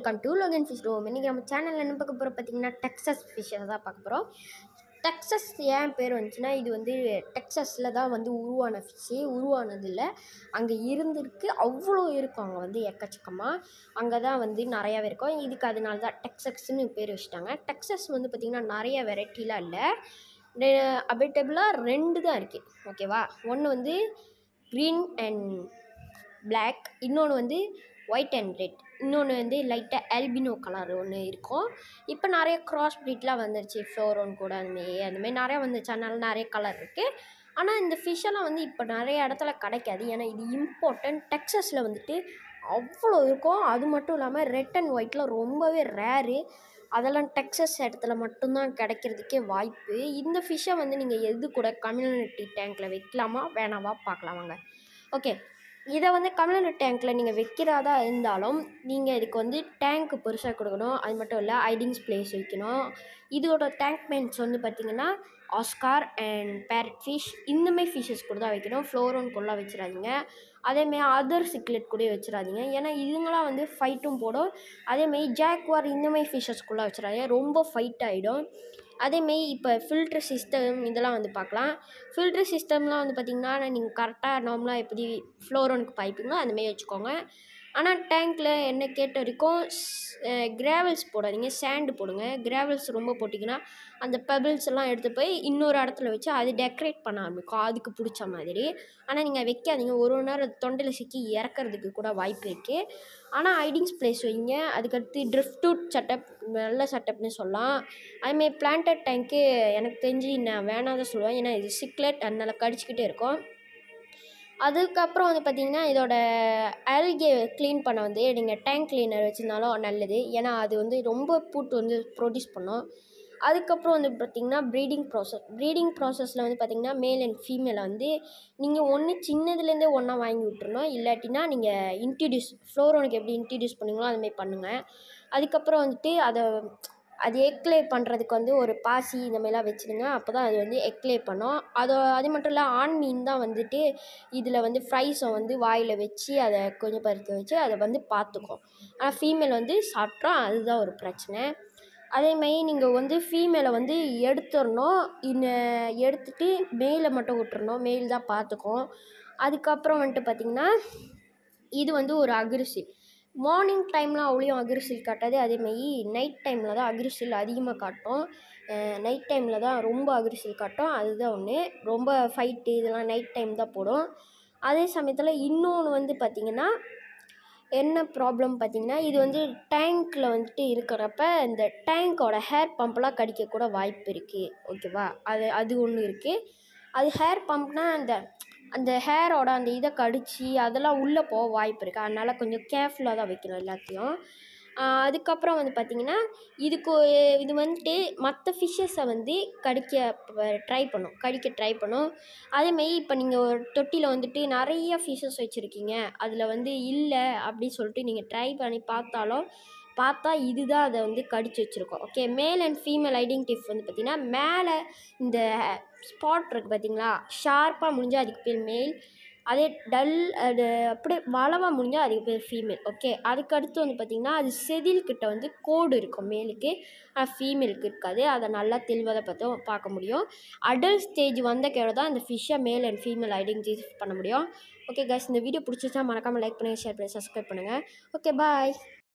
welcome to Logan fish room இன்றைக்கி நம்ம சேனலில் என்ன பார்க்க போகிறோம் பார்த்தீங்கன்னா டெக்ஸஸ் ஃபிஷ்ஷை தான் பார்க்க போகிறோம் டெக்ஸஸ் ஏன் பேர் வந்துச்சுன்னா இது வந்து டெக்ஸஸில் தான் வந்து உருவான ஃபிஷ்ஷு உருவானது இல்லை அங்கே இருந்திருக்கு அவ்வளோ இருக்கும் அங்கே வந்து எக்கச்சக்கமாக அங்கே தான் வந்து நிறையாவே இருக்கும் இதுக்கு அதனால தான் டெக்ஸஸ்ன்னு பேர் வச்சுட்டாங்க டெக்ஸஸ் வந்து பார்த்திங்கன்னா நிறைய வெரைட்டிலாம் இல்லை அபேட்டபிளாக ரெண்டு தான் இருக்குது ஓகேவா ஒன்று வந்து க்ரீன் அண்ட் Black இன்னொன்று வந்து ஒயிட் அண்ட் ரெட் இன்னொன்று வந்து லைட்டாக ஆல்பினோ கலர் ஒன்று இருக்கும் இப்போ நிறைய கிராஸ் ப்ரீட்லாம் வந்துருச்சு ஃப்ளோரோன் கூட அதுமாரி அதுமாரி நிறையா வந்துருச்சு அதனால நிறைய கலர் இருக்குது ஆனால் இந்த ஃபிஷ்ஷெல்லாம் வந்து இப்போ நிறைய இடத்துல கிடைக்காது ஏன்னா இது இம்பார்ட்டன்ட் டெக்ஸஸில் வந்துட்டு அவ்வளோ இருக்கும் அது மட்டும் இல்லாமல் ரெட் அண்ட் ஒயிட்டில் ரொம்பவே ரேரு அதெல்லாம் டெக்ஸஸ் இடத்துல மட்டும்தான் கிடைக்கிறதுக்கே வாய்ப்பு இந்த ஃபிஷ்ஷை வந்து நீங்கள் எது கூட கம்யூனிட்டி டேங்க்கில் வைக்கலாமா வேணாவா பார்க்கலாம் வாங்க ஓகே இதை வந்து கம்யூனிட்டி டேங்க்கில் நீங்கள் வைக்கிறதா இருந்தாலும் நீங்கள் இதுக்கு வந்து டேங்க் பெருசாக கொடுக்கணும் அது மட்டும் இல்லை ஐடிங்ஸ் பிளேஸ் வைக்கணும் இதோட டேங்க் மெயின்ஸ் வந்து பார்த்திங்கன்னா ஆஸ்கார் அண்ட் பேரட் ஃபிஷ் இந்தமாரி ஃபிஷ்ஷஸ் கூட தான் வைக்கணும் ஃப்ளோரோன்குள்ளே வச்சிடாதீங்க அதேமாரி அதர் சிக்லெட் கூட வச்சிடாதீங்க ஏன்னா இதுங்களாம் வந்து ஃபைட்டும் போடும் அதேமாரி ஜாக்வார் இந்தமாரி ஃபிஷ்ஷஸ்குள்ளே வச்சிடாதீங்க ரொம்ப ஃபைட் ஆகிடும் அதேமாரி இப்போ ஃபில்ட்ரு சிஸ்டம் இதெல்லாம் வந்து பார்க்கலாம் ஃபில்ட்ரு சிஸ்டம்லாம் வந்து பார்த்திங்கன்னா நீங்கள் கரெக்டாக நார்மலாக எப்படி ஃப்ளோரோனுக்கு பைப்பிங்களோ அந்தமாரி வச்சுக்கோங்க ஆனால் டேங்க்கில் என்ன கேட்ட வரைக்கும் கிராவல்ஸ் போடாதீங்க சேண்டு போடுங்க கிராவல்ஸ் ரொம்ப போட்டிங்கன்னா அந்த பெபிள்ஸ் எல்லாம் எடுத்து போய் இன்னொரு இடத்துல வச்சு அது டெக்கரேட் பண்ண ஆரம்பிக்கும் அதுக்கு பிடிச்ச மாதிரி ஆனால் நீங்கள் வைக்காதீங்க ஒரு ஒரு நேரம் தொண்டையில் சிக்கி இறக்கிறதுக்கு கூட வாய்ப்பு இருக்குது ஆனால் ஐடிங்ஸ் பிளேஸ் வைங்க அதுக்கடுத்து ட்ரிஃப்டூட் செட்டப் நல்ல செட்டப்னு சொல்லலாம் அதுமாரி பிளான்டட் டேங்க்கு எனக்கு தெரிஞ்சு நான் வேணாதான் சொல்லுவேன் ஏன்னா இது சிக்லெட் அதனால் கடிச்சிக்கிட்டே இருக்கும் அதுக்கப்புறம் வந்து பார்த்திங்கன்னா இதோட ஆல்கே க்ளீன் பண்ண வந்து நீங்கள் டேங்க் க்ளீனர் வச்சுருந்தாலும் நல்லது ஏன்னா அது வந்து ரொம்ப பூட்டு வந்து ப்ரொடியூஸ் பண்ணும் அதுக்கப்புறம் வந்து பார்த்திங்கன்னா ப்ரீடிங் ப்ராசஸ் ப்ரீடிங் ப்ராசஸில் வந்து பார்த்திங்கன்னா மேல் அண்ட் ஃபீமேலை வந்து நீங்கள் ஒன்று சின்னதுலேருந்தே ஒன்றா வாங்கி விட்டுறணும் இல்லாட்டினா நீங்கள் இன்ட்ரடியூஸ் ஃப்ளோரோனுக்கு எப்படி இன்ட்ரடியூஸ் பண்ணுங்களோ அதுமாரி பண்ணுங்கள் அதுக்கப்புறம் வந்துட்டு அதை அது எக்லே பண்ணுறதுக்கு வந்து ஒரு பாசி இந்த மாதிரிலாம் வச்சுருங்க அப்போ தான் அது வந்து எக்லே பண்ணும் அது அது மட்டும் இல்லை ஆண் மீன் தான் வந்துட்டு இதில் வந்து ஃப்ரைஸை வந்து வாயில் வச்சு அதை கொஞ்சம் பறிக்க வச்சு அதை வந்து பார்த்துக்கும் ஆனால் ஃபீமேல் வந்து சாப்பிட்றோம் அதுதான் ஒரு பிரச்சனை அதேமாரி நீங்கள் வந்து ஃபீமேலை வந்து எடுத்துடணும் இந்த எடுத்துட்டு மேலை மட்டும் விட்டுறணும் மேல் தான் பார்த்துக்கும் அதுக்கப்புறம் வந்துட்டு பார்த்திங்கன்னா இது வந்து ஒரு அக்ரிசிவ் மார்னிங் டைமில் அவ்வளோயும் அக்ரிசில் காட்டாது அதேமாரி நைட் டைமில் தான் அக்ரிசில் அதிகமாக காட்டும் நைட் டைமில் தான் ரொம்ப அக்ரிசில் காட்டும் அதுதான் ஒன்று ரொம்ப ஃபைட்டு இதெல்லாம் நைட் டைம் தான் போடும் அதே சமயத்தில் இன்னொன்று வந்து பார்த்திங்கன்னா என்ன ப்ராப்ளம் பார்த்திங்கன்னா இது வந்து டேங்க்கில் வந்துட்டு இருக்கிறப்ப இந்த டேங்க்கோட ஹேர் பம்ப்லாம் கடிக்கக்கூட வாய்ப்பு இருக்குது ஓகேவா அது அது ஒன்று இருக்குது அது ஹேர் பம்ப்னால் அந்த அந்த ஹேரோட அந்த இதை கடித்து அதெல்லாம் உள்ளே போக வாய்ப்பு இருக்குது அதனால் கொஞ்சம் கேர்ஃபுல்லாக தான் வைக்கணும் எல்லாத்தையும் அதுக்கப்புறம் வந்து பார்த்திங்கன்னா இதுக்கு இது வந்துட்டு மற்ற ஃபிஷ்ஷஸை வந்து கடிக்க ட்ரை பண்ணும் கடிக்க ட்ரை பண்ணும் அதேமாரி இப்போ நீங்கள் ஒரு தொட்டியில் வந்துட்டு நிறைய ஃபிஷ்ஷஸ் வச்சுருக்கீங்க அதில் வந்து இல்லை அப்படின்னு சொல்லிட்டு நீங்கள் ட்ரை பண்ணி பார்த்தாலும் பார்த்தா இதுதான் அதை வந்து கடிச்சு வச்சுருக்கோம் ஓகே மேல் அண்ட் ஃபீமேல் ஐடென்டிஃப் வந்து பார்த்திங்கன்னா மேலே இந்த ஸ்பாட் இருக்குது பார்த்தீங்களா ஷார்ப்பாக முடிஞ்சால் அதுக்கு பேர் மேல் அதே டல் அது அப்படியே வளவாக முடிஞ்சால் அதுக்கு பேர் ஃபீமேல் ஓகே அதுக்கடுத்து வந்து பார்த்திங்கன்னா அது செதில்கிட்ட வந்து கோடு இருக்கும் மேலுக்கு ஆனால் ஃபீமேலுக்கு இருக்காது அதை நல்லா தெளிவாக பார்த்து பார்க்க முடியும் அடல்ட் ஸ்டேஜ் வந்த கேட தான் இந்த ஃபிஷ்ஷை மேல் அண்ட் ஃபீமேல் ஐடென்டிஃபை பண்ண முடியும் ஓகே கைஸ் இந்த வீடியோ பிடிச்சிச்சா மறக்காமல் லைக் பண்ணுங்கள் ஷேர் பண்ணி சப்ஸ்கிரைப் பண்ணுங்கள் ஓகே பாய்